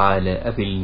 تعال قابلني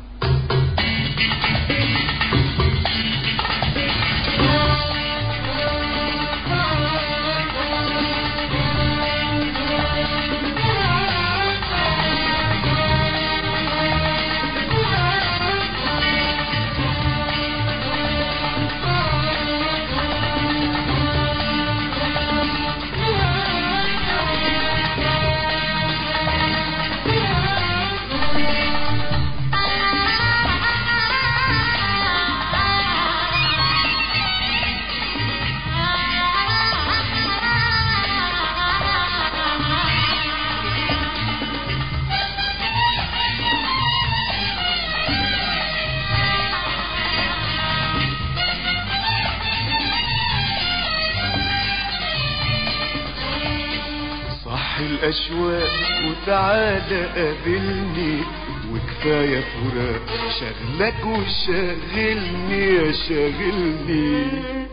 صح الأشواق وتعالى قابلني وكفاية فراق شغلك وشاغلني يا شاغلني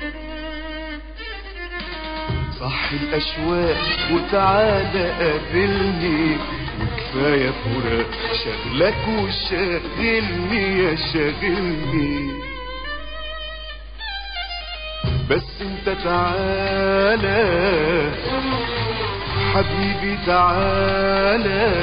صح الأشواق وتعالى قابلني وكفاية فراق شغلك وشاغلني يا شاغلني بس انت تعالى حبيبي تعالى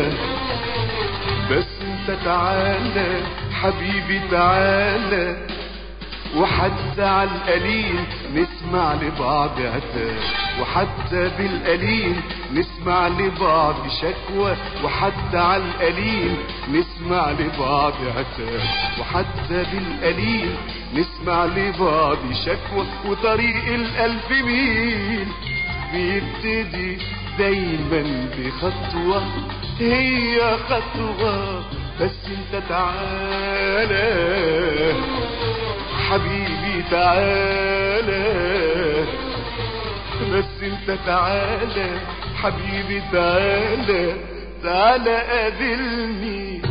بس انت تعالى حبيبي تعالى وحتى على القليل نسمع لبعض عتاب وحتى بالقليل نسمع لبعض شكوى وحتى على القليل نسمع لبعض عتاب وحتى بالقليل نسمع لبعض شكوى وطريق الألف ميل بيبتدي دايما بخطوة هي خطوة بس انت تعالى حبيبي تعالى بس انت تعالى حبيبي تعالى تعالى قابلني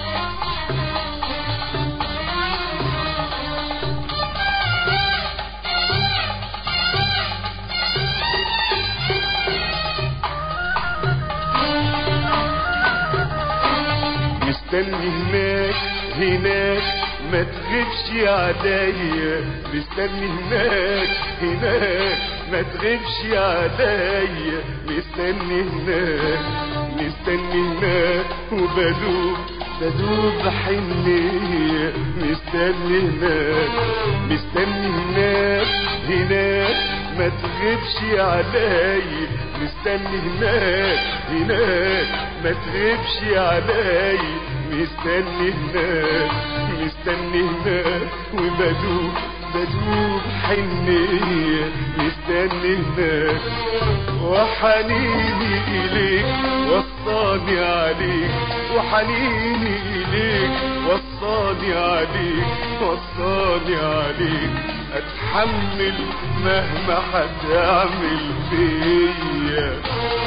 مستني هناك هناك ما تغيبش عليا مستني هناك هناك ما تغيبش عليا مستني هناك مستني هناك وبدوب بدوب حنية مستني هناك مستني هناك هناك ما تغيبش عليا مستني هناك هناك ما تغيبش عليا مستني هناك مستني هناك وبدوب بدوب حنية مستني هناك وحنيني إليك وصاني عليك وحنيني إليك وصاني عليك وصاني عليك أتحمل مهما هتعمل فيا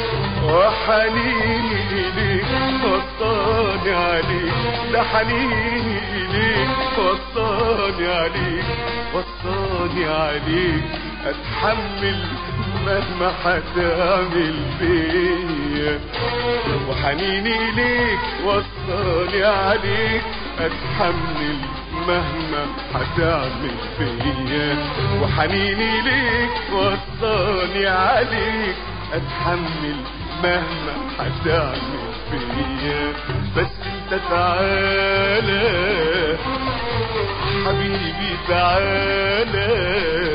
وحنيني إليك وصاني عليك ده حنيني إليك وصاني عليك وصاني عليك أتحمل مهما هتعمل فيا وحنيني إليك وصاني عليك أتحمل مهما هتعمل فيا وحنيني ليك وصاني عليك اتحمل مهما هتعمل فيا بس انت تعالى حبيبي تعالى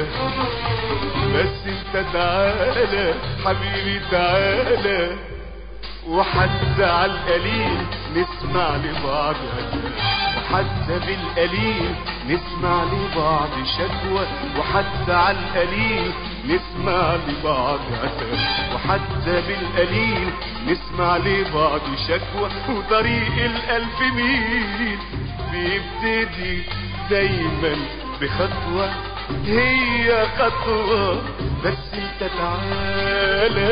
بس انت تعالى حبيبي تعالى وحتى على القليل نسمع لبعض وحتى بالقليل نسمع لبعض شكوى وحتى على القليل نسمع لبعض عتاب وحتى بالقليل نسمع لبعض شكوى وطريق الألف ميل بيبتدي دايما بخطوة هي خطوة بس انت تعالى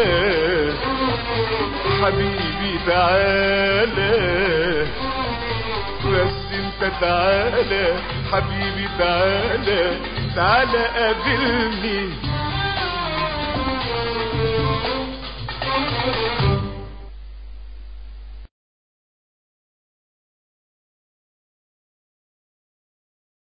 حبيبي تعالى بس انت تعالى حبيبي تعالى تعالى قابلني